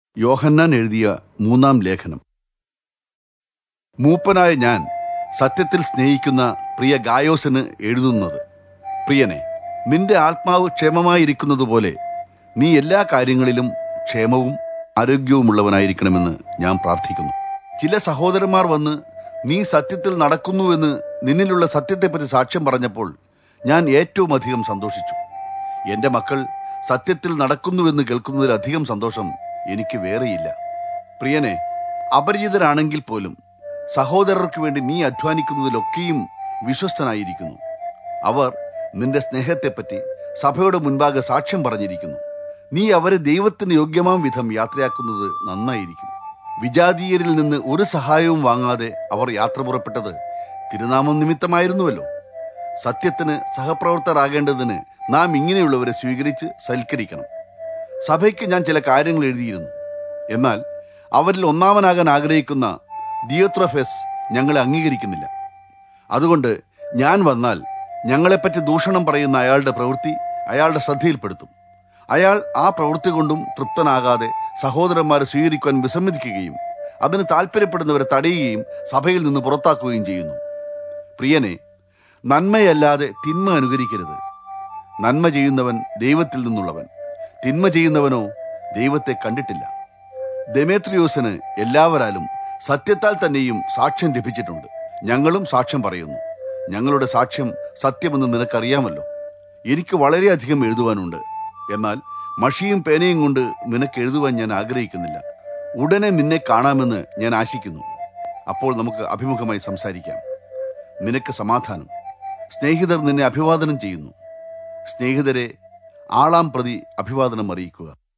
യോഹന്നാൻ എഴുതിയ മൂന്നാം ലേഖനം മൂപ്പനായ ഞാൻ സത്യത്തിൽ സ്നേഹിക്കുന്ന പ്രിയ ഗായോസിന് എഴുതുന്നത് പ്രിയനെ നിന്റെ ആത്മാവ് ക്ഷേമമായിരിക്കുന്നതുപോലെ നീ എല്ലാ കാര്യങ്ങളിലും ക്ഷേമവും ആരോഗ്യവുമുള്ളവനായിരിക്കണമെന്ന് ഞാൻ പ്രാർത്ഥിക്കുന്നു ചില സഹോദരന്മാർ വന്ന് നീ സത്യത്തിൽ നടക്കുന്നുവെന്ന് നിന്നിലുള്ള സത്യത്തെപ്പറ്റി സാക്ഷ്യം പറഞ്ഞപ്പോൾ ഞാൻ ഏറ്റവും അധികം സന്തോഷിച്ചു എന്റെ മക്കൾ സത്യത്തിൽ നടക്കുന്നുവെന്ന് കേൾക്കുന്നതിലധികം സന്തോഷം എനിക്ക് വേറെയില്ല പ്രിയനെ അപരിചിതരാണെങ്കിൽ പോലും സഹോദരർക്ക് വേണ്ടി നീ അധ്വാനിക്കുന്നതിലൊക്കെയും വിശ്വസ്തനായിരിക്കുന്നു അവർ നിന്റെ സ്നേഹത്തെപ്പറ്റി സഭയുടെ മുൻപാകെ സാക്ഷ്യം പറഞ്ഞിരിക്കുന്നു നീ അവരെ ദൈവത്തിന് യോഗ്യമാം വിധം യാത്രയാക്കുന്നത് നന്നായിരിക്കും വിജാതീയരിൽ നിന്ന് ഒരു സഹായവും വാങ്ങാതെ അവർ യാത്ര പുറപ്പെട്ടത് തിരുനാമം നിമിത്തമായിരുന്നുവല്ലോ സത്യത്തിന് സഹപ്രവർത്തകരാകേണ്ടതിന് നാം ഇങ്ങനെയുള്ളവരെ സ്വീകരിച്ച് സൽക്കരിക്കണം സഭയ്ക്ക് ഞാൻ ചില കാര്യങ്ങൾ എഴുതിയിരുന്നു എന്നാൽ അവരിൽ ഒന്നാമനാകാൻ ആഗ്രഹിക്കുന്ന ദിയോത്രഫെസ് ഞങ്ങളെ അംഗീകരിക്കുന്നില്ല അതുകൊണ്ട് ഞാൻ വന്നാൽ ഞങ്ങളെപ്പറ്റി ദൂഷണം പറയുന്ന അയാളുടെ പ്രവൃത്തി അയാളുടെ ശ്രദ്ധയിൽപ്പെടുത്തും അയാൾ ആ പ്രവൃത്തി കൊണ്ടും തൃപ്തനാകാതെ സഹോദരന്മാരെ സ്വീകരിക്കുവാൻ വിസമ്മതിക്കുകയും അതിന് താല്പര്യപ്പെടുന്നവരെ തടയുകയും സഭയിൽ നിന്ന് പുറത്താക്കുകയും ചെയ്യുന്നു പ്രിയനെ നന്മയല്ലാതെ തിന്മ അനുകരിക്കരുത് നന്മ ചെയ്യുന്നവൻ ദൈവത്തിൽ നിന്നുള്ളവൻ തിന്മ ചെയ്യുന്നവനോ ദൈവത്തെ കണ്ടിട്ടില്ല ദെമേത്രിയോസിന് എല്ലാവരാലും സത്യത്താൽ തന്നെയും സാക്ഷ്യം ലഭിച്ചിട്ടുണ്ട് ഞങ്ങളും സാക്ഷ്യം പറയുന്നു ഞങ്ങളുടെ സാക്ഷ്യം സത്യമെന്ന് നിനക്കറിയാമല്ലോ എനിക്ക് വളരെയധികം എഴുതുവാനുണ്ട് എന്നാൽ മഷിയും പേനയും കൊണ്ട് നിനക്ക് എഴുതുവാൻ ഞാൻ ആഗ്രഹിക്കുന്നില്ല ഉടനെ നിന്നെ കാണാമെന്ന് ഞാൻ ആശിക്കുന്നു അപ്പോൾ നമുക്ക് അഭിമുഖമായി സംസാരിക്കാം നിനക്ക് സമാധാനം സ്നേഹിതർ നിന്നെ അഭിവാദനം ചെയ്യുന്നു സ്നേഹിതരെ ആളാം പ്രതി അഭിവാദനം അറിയിക്കുക